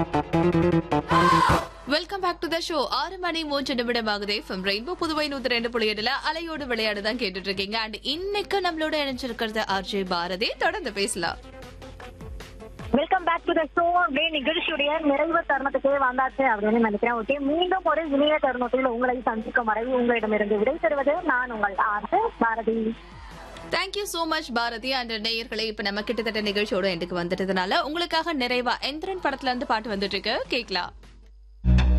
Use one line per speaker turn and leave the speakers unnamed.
welcome back to the show ஆறு மணி மூன்று நிமிடமாகுதே ஃப்ரம் ரெயின்போ புதுவை நூத்தி ரெண்டு புள்ளி எட்டுல அலையோடு விளையாடு தான் கேட்டுட்டு இருக்கீங்க அண்ட் இன்னைக்கு நம்மளோட இணைஞ்சிருக்கிறது ஆர்ஜே பாரதி தொடர்ந்து பேசலாம்
welcome back to the show அப்படியே நிகழ்ச்சியுடைய நிறைவு தருணத்துக்கே வந்தாச்சு அப்படின்னு நினைக்கிறேன் ஓகே மீண்டும் ஒரு இணைய தருணத்தில் உங்களை சந்திக்கும் வரை உங்களிடமிருந்து விடை தருவது நான் உங்கள் ஆர்த்து Bharathi
thank you so much Bharathi and நேயர்களே இப்ப நம்ம கிட்டத்தட்ட நிகழ்ச்சியோட எண்டுக்கு வந்துட்டதுனால உங்களுக்காக நிறைவா எந்திரன் படத்துல இருந்து பாட்டு வந்துட்டு இருக்கு கேட்கலாம்